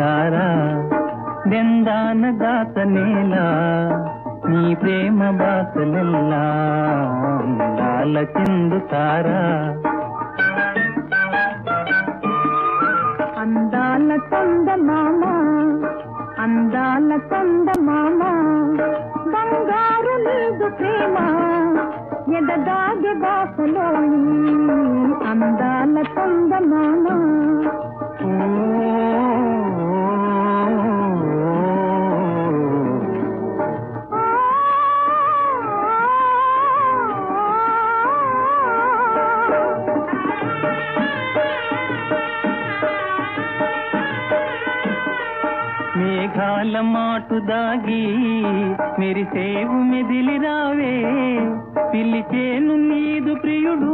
తారా దెందాన దాత నేలా నీ ప్రేమ బాసలెల్లా అందాల చిందు తారా అందాల తొంద మామ అందాల తొంద మామ బంగారు నీదు ప్రేమ ఎదగాగే బాసలో అందాల తొంద మామ మేఘాల మాటు దాగి మెరిసేవు మెదిలి రావే పిలిచేను నీదు ప్రియుడు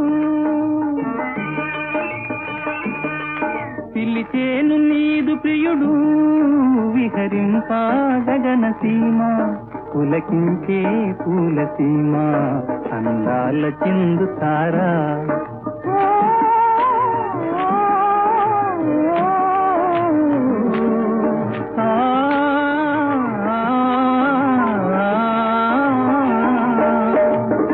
పిలిచేను నీదు ప్రియుడు విహరింప గగన సీమ పులకించే పూల సీమ అందాల చిందు తారా ఆ, ఆ, ఆ.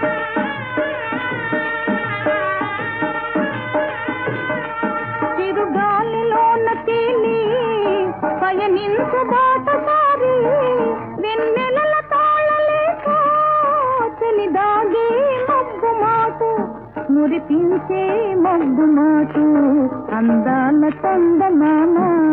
చిరుగాలిలోన తేలి పయనించు బాటసారి వెన్నెలల తాళలేక చెలిదాగే మబ్బు మాటు మురిపించే మబ్బు మాటు అందాల చందమామ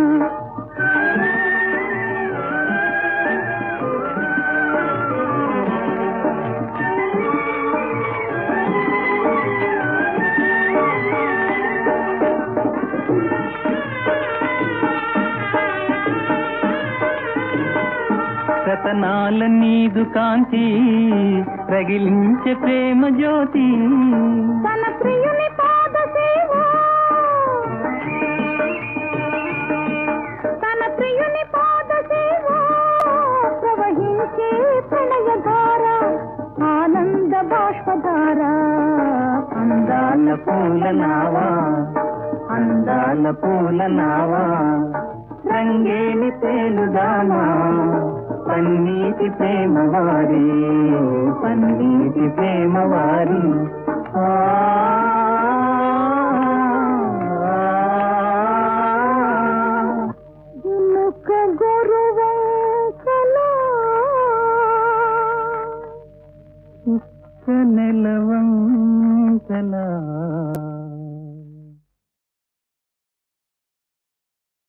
రతనాల నీదు కాంతి రగిలించే ప్రేమ జ్యోతి తన ప్రియుని పాద సేవ తన ప్రియుని పాద సేవ ప్రవహించే ప్రణయధార ఆనంద బాష్పధార అందాల పూల నావా అందాల పూల నావా రంగేలి తేలుదామా పన్నీటి ప్రేమ వారి పన్నీటి ప్రేమ వారి ఆ, ఆ. జినుక గొరువంకల నెలవంకలా